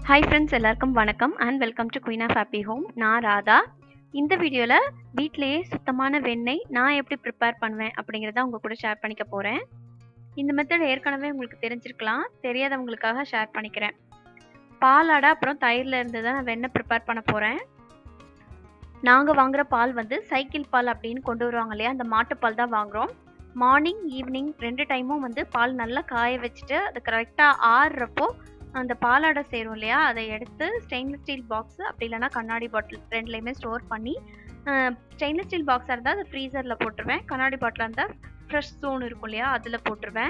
hi friends எல்லாருக்கும் வணக்கம் and welcome to queen of happy home நான் ராதா இந்த வீடியோவில் வீட்டிலேயே சுத்தமான வெண்ணெய் நான் எப்படி ப்ரிப்பேர் பண்ணுவேன் அப்படிங்கிறத உங்கள் கூட ஷேர் பண்ணிக்க போகிறேன் இந்த மெத்தட் ஏற்கனவே உங்களுக்கு தெரிஞ்சிருக்கலாம் தெரியாதவங்களுக்காக ஷேர் பண்ணிக்கிறேன் பாலாடை அப்புறம் தயிரில் இருந்து தான் நான் வெண்ணெய் ப்ரிப்பேர் பண்ண போகிறேன் நாங்கள் வாங்குகிற பால் வந்து சைக்கிள் பால் அப்படின்னு கொண்டு வருவாங்க இல்லையா அந்த மாட்டுப்பால் தான் வாங்குகிறோம் மார்னிங் ஈவினிங் ரெண்டு டைமும் வந்து பால் நல்லா காய வச்சுட்டு அது கரெக்டாக ஆறுறப்போ அந்த பாலாடை சேரும் இல்லையா அதை எடுத்து ஸ்டெயின்லெஸ் ஸ்டீல் பாக்ஸ் அப்படி இல்லைனா கண்ணாடி பாட்டில் ரெண்டுலேயுமே ஸ்டோர் பண்ணி ஸ்டெயின்லெஸ் ஸ்டீல் பாக்ஸாக இருந்தால் அது ஃப்ரீசரில் போட்டுருவேன் கண்ணாடி பாட்டிலாக இருந்தால் ஃப்ரெஷ் ஸ்டோன் இருக்கும் இல்லையா அதில் போட்டுருவேன்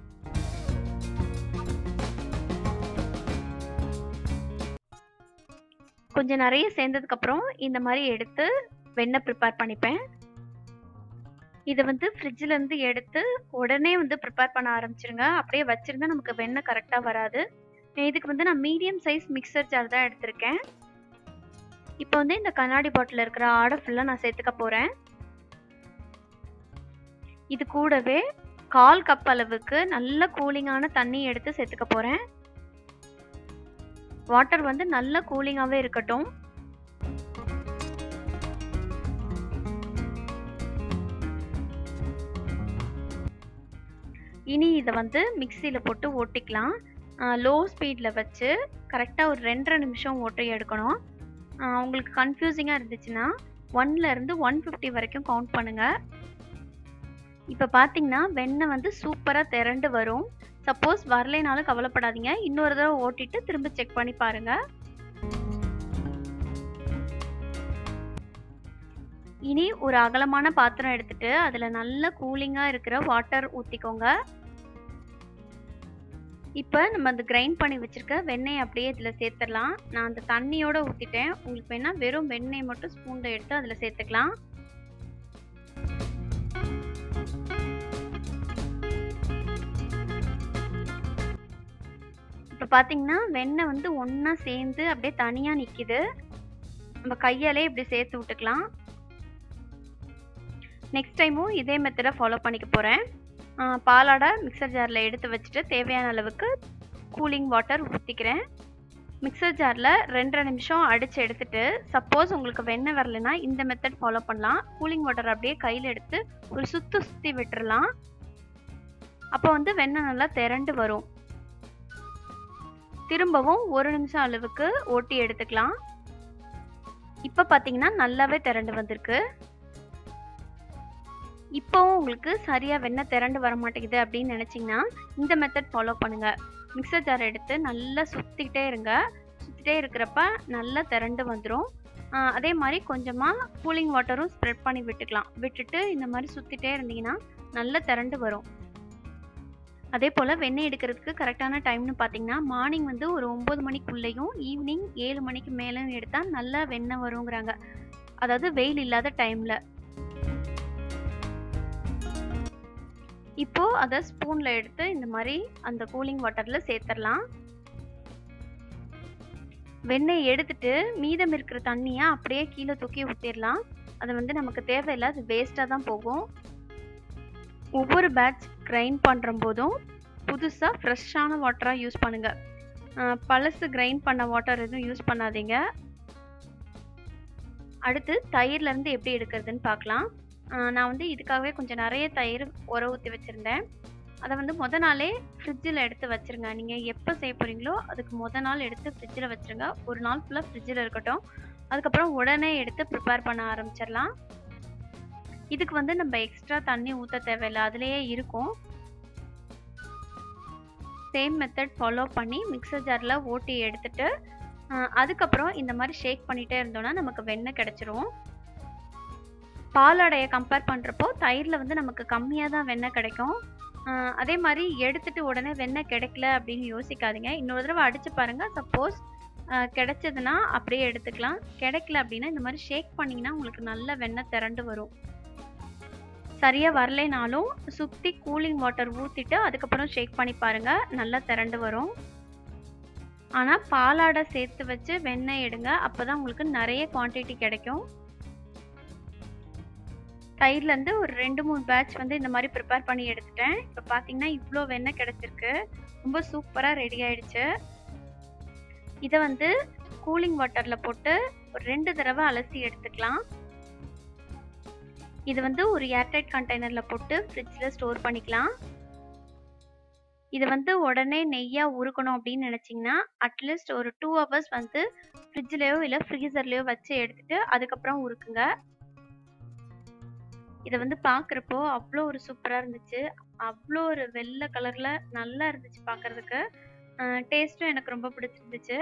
கொஞ்சம் நிறைய சேர்ந்ததுக்கப்புறம் இந்த மாதிரி எடுத்து வெண்ணெய் ப்ரிப்பேர் பண்ணிப்பேன் இதை வந்து ஃப்ரிட்ஜில் இருந்து எடுத்து உடனே வந்து ப்ரிப்பேர் பண்ண ஆரம்பிச்சிருங்க அப்படியே வச்சுருந்தா நமக்கு வெண்ணெய் கரெக்டாக வராது இதுக்கு வந்து நான் மீடியம் சைஸ் மிக்சர் ஜார் தான் எடுத்திருக்கேன் இப்போ வந்து இந்த கண்ணாடி பாட்டில் இருக்கிற ஆடை ஃபுல்லாக நான் சேர்த்துக்க போகிறேன் இது கூடவே கால் கப் அளவுக்கு நல்ல கூலிங்கான தண்ணி எடுத்து சேர்த்துக்க போகிறேன் வாட்டர் வந்து நல்ல கூலிங்காகவே இருக்கட்டும் இனி இதை வந்து மிக்சியில் போட்டு ஓட்டிக்கலாம் லோ ஸ்பீடில் வச்சு கரெக்டாக ஒரு ரெண்டரை நிமிஷம் ஓட்டி எடுக்கணும் உங்களுக்கு கன்ஃபியூசிங்காக இருந்துச்சுன்னா ஒன்லேருந்து ஒன் ஃபிஃப்டி வரைக்கும் கவுண்ட் பண்ணுங்கள் இப்போ பார்த்தீங்கன்னா வெண்ணெய் வந்து சூப்பராக திரண்டு வரும் சப்போஸ் வரலைனாலும் கவலைப்படாதீங்க இன்னொரு தடவை ஓட்டிட்டு திரும்ப செக் பண்ணி பாருங்கள் இனி ஒரு அகலமான பாத்திரம் எடுத்துட்டு அதில் நல்ல கூலிங்காக இருக்கிற வாட்டர் ஊற்றிக்கோங்க இப்போ நம்ம அந்த கிரைண்ட் பண்ணி வச்சுருக்க வெண்ணெய் அப்படியே இதில் சேர்த்துடலாம் நான் அந்த தண்ணியோடு ஊற்றிட்டேன் உங்களுக்கு வேணால் வெறும் வெண்ணெய் மட்டும் ஸ்பூனில் எடுத்து அதில் சேர்த்துக்கலாம் இப்போ பார்த்தீங்கன்னா வெண்ணெய் வந்து ஒன்றா சேர்ந்து அப்படியே தனியாக நிற்கிது நம்ம கையாலே இப்படி சேர்த்து விட்டுக்கலாம் நெக்ஸ்ட் டைமும் இதே மெத்தடை ஃபாலோ பண்ணிக்க போகிறேன் பாலாடை மிக்சர் ஜாரில் எடுத்து வச்சுட்டு தேவையான அளவுக்கு கூலிங் வாட்டர் ஊற்றிக்கிறேன் மிக்சர் ஜாரில் ரெண்டரை நிமிஷம் அடித்து எடுத்துட்டு சப்போஸ் உங்களுக்கு வெண்ணெய் வரலைன்னா இந்த மெத்தட் ஃபாலோ பண்ணலாம் கூலிங் வாட்டர் அப்படியே கையில் எடுத்து ஒரு சுற்றி சுற்றி விட்டுறலாம் அப்போ வந்து வெண்ணெய் நல்லா திரண்டு வரும் திரும்பவும் ஒரு நிமிஷம் அளவுக்கு ஓட்டி எடுத்துக்கலாம் இப்போ பார்த்தீங்கன்னா நல்லாவே திரண்டு வந்திருக்கு இப்போவும் உங்களுக்கு சரியாக வெண்ணெய் திரண்டு வர மாட்டேங்குது அப்படின்னு நினச்சிங்கன்னா இந்த மெத்தட் ஃபாலோ பண்ணுங்கள் மிக்சர் ஜார் எடுத்து நல்லா சுற்றிக்கிட்டே இருங்க சுற்றிட்டே இருக்கிறப்ப நல்லா திரண்டு வந்துடும் அதே மாதிரி கொஞ்சமாக கூலிங் வாட்டரும் ஸ்ப்ரெட் பண்ணி விட்டுக்கலாம் விட்டுட்டு இந்த மாதிரி சுற்றிட்டே இருந்தீங்கன்னா நல்லா திரண்டு வரும் அதே போல் வெண்ணெய் எடுக்கிறதுக்கு கரெக்டான டைம்னு பார்த்தீங்கன்னா மார்னிங் வந்து ஒரு ஒம்பது மணிக்குள்ளேயும் ஈவினிங் ஏழு மணிக்கு மேலேயும் எடுத்தால் நல்லா வெண்ணெய் வருங்கிறாங்க அதாவது வெயில் இல்லாத டைமில் இப்போ அதை ஸ்பூனில் எடுத்து இந்த மாதிரி அந்த கூலிங் வாட்டரில் சேர்த்துடலாம் வெண்ணெய் எடுத்துட்டு மீதம் இருக்கிற தண்ணியை அப்படியே கீழே தூக்கி ஊற்றிடலாம் அது வந்து நமக்கு தேவையில்லை அது வேஸ்ட்டாக தான் போகும் ஒவ்வொரு பேட்ச் கிரைண்ட் பண்ணுற போதும் புதுசாக ஃப்ரெஷ்ஷான வாட்டராக யூஸ் பண்ணுங்கள் பழசு கிரைண்ட் பண்ண வாட்டர் எதுவும் யூஸ் பண்ணாதீங்க அடுத்து தயிர்லேருந்து எப்படி எடுக்கிறதுன்னு பார்க்கலாம் நான் வந்து இதுக்காகவே கொஞ்சம் நிறைய தயிர் உர ஊற்றி வச்சுருந்தேன் அதை வந்து முத நாளே ஃப்ரிட்ஜில் எடுத்து வச்சுருங்க நீங்கள் எப்போ செய்ய போகிறீங்களோ அதுக்கு முத நாள் எடுத்து ஃப்ரிட்ஜில் வச்சுருங்க ஒரு நாள் ஃபுல்லாக ஃப்ரிட்ஜில் இருக்கட்டும் அதுக்கப்புறம் உடனே எடுத்து ப்ரிப்பேர் பண்ண ஆரம்பிச்சிடலாம் இதுக்கு வந்து நம்ம எக்ஸ்ட்ரா தண்ணி ஊற்ற தேவையில்லை அதுலேயே இருக்கும் சேம் மெத்தட் ஃபாலோ பண்ணி மிக்சர் ஜாரில் ஓட்டி எடுத்துட்டு அதுக்கப்புறம் இந்த மாதிரி ஷேக் பண்ணிகிட்டே இருந்தோன்னா நமக்கு வெண்ணெய் கிடச்சிரும் பாலாடையை கம்பேர் பண்ணுறப்போ தயிரில் வந்து நமக்கு கம்மியாக தான் வெண்ணெய் கிடைக்கும் அதே மாதிரி எடுத்துட்டு உடனே வெண்ணெய் கிடைக்கல அப்படின்னு யோசிக்காதீங்க இன்னொரு தடவை அடித்து பாருங்கள் சப்போஸ் கிடைச்சதுன்னா அப்படியே எடுத்துக்கலாம் கிடைக்கல அப்படின்னா இந்த மாதிரி ஷேக் பண்ணிங்கன்னா உங்களுக்கு நல்ல வெண்ணெய் திரண்டு வரும் சரியாக வரலைனாலும் சுற்றி கூலிங் வாட்டர் ஊற்றிட்டு அதுக்கப்புறம் ஷேக் பண்ணி பாருங்கள் நல்லா திரண்டு வரும் ஆனால் பாலாடை சேர்த்து வச்சு வெண்ணெய் எடுங்க அப்போ தான் உங்களுக்கு நிறைய குவான்டிட்டி கிடைக்கும் தயிர்லேருந்து ஒரு ரெண்டு மூணு பேட்ச் வந்து இந்த மாதிரி ப்ரிப்பேர் பண்ணி எடுத்துட்டேன் இப்போ பார்த்தீங்கன்னா இவ்வளோ வெண்ணெய் கிடச்சிருக்கு ரொம்ப சூப்பராக ரெடி ஆயிடுச்சு இதை வந்து கூலிங் வாட்டரில் போட்டு ஒரு ரெண்டு தடவை அலசி எடுத்துக்கலாம் இது வந்து ஒரு ஏர்டைட் கண்டெய்னரில் போட்டு ஃப்ரிட்ஜில் ஸ்டோர் பண்ணிக்கலாம் இது வந்து உடனே நெய்யாக உருக்கணும் அப்படின்னு நினச்சிங்கன்னா அட்லீஸ்ட் ஒரு டூ ஹவர்ஸ் வந்து ஃப்ரிட்ஜ்லேயோ இல்லை ஃப்ரீசர்லேயோ வச்சு எடுத்துட்டு அதுக்கப்புறம் உருக்குங்க இதை வந்து பார்க்குறப்போ அவ்வளோ ஒரு சூப்பராக இருந்துச்சு அவ்வளோ ஒரு வெள்ளை கலரில் நல்லா இருந்துச்சு பார்க்குறதுக்கு டேஸ்ட்டும் எனக்கு ரொம்ப பிடிச்சிருந்துச்சு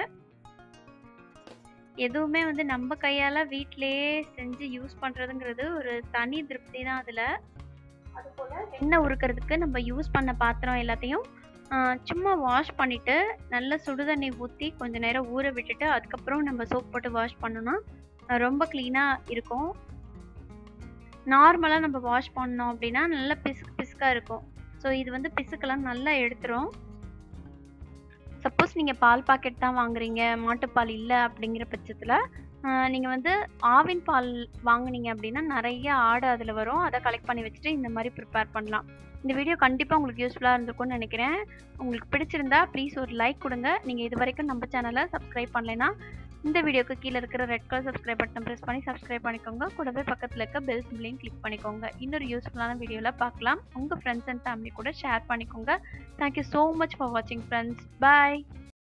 எதுவுமே வந்து நம்ம கையால் வீட்டிலேயே செஞ்சு யூஸ் பண்ணுறதுங்கிறது ஒரு தனி திருப்தி தான் அதில் அதுபோல் வெண்ணெய் உருக்கிறதுக்கு நம்ம யூஸ் பண்ண பாத்திரம் எல்லாத்தையும் சும்மா வாஷ் பண்ணிவிட்டு நல்லா சுடுதண்ணி ஊற்றி கொஞ்சம் நேரம் ஊற விட்டுட்டு அதுக்கப்புறம் நம்ம சோப் போட்டு வாஷ் பண்ணோன்னா ரொம்ப க்ளீனாக இருக்கும் நார்மலாக நம்ம வாஷ் பண்ணோம் அப்படின்னா நல்லா பிசுக்கு பிசுக்காக இருக்கும் ஸோ இது வந்து பிசுக்கெல்லாம் நல்லா எடுத்துரும் சப்போஸ் நீங்கள் பால் பாக்கெட் தான் வாங்குறீங்க மாட்டுப்பால் இல்லை அப்படிங்கிற பட்சத்தில் நீங்கள் வந்து ஆவின் பால் வாங்குனீங்க அப்படின்னா நிறைய ஆடு அதில் வரும் அதை கலெக்ட் பண்ணி வச்சுட்டு இந்த மாதிரி ப்ரிப்பேர் பண்ணலாம் இந்த வீடியோ கண்டிப்பாக உங்களுக்கு யூஸ்ஃபுல்லாக இருந்திருக்கும்னு நினைக்கிறேன் உங்களுக்கு பிடிச்சிருந்தா ப்ளீஸ் ஒரு லைக் கொடுங்க நீங்கள் இது வரைக்கும் நம்ம சேனலை சப்ஸ்கிரைப் பண்ணலைன்னா இந்த வீடியோக்கு கீழே இருக்கிற red colour subscribe button press பண்ணி சப்ஸ்கிரைப் பண்ணிக்கோங்க கூடவே பக்கத்தில் இருக்க பெல் சிம்லையும் கிளிக் பண்ணிக்கோங்க இன்னொரு யூஸ்ஃபுல்லான வீடியோவில் பார்க்கலாம் உங்கள் ஃப்ரெண்ட்ஸ் அண்ட் ஃபேமிலி கூட ஷேர் பண்ணிக்கோங்க தேங்க்யூ ஸோ மச் ஃபார் வாட்சிங் ஃப்ரெண்ட்ஸ் பாய்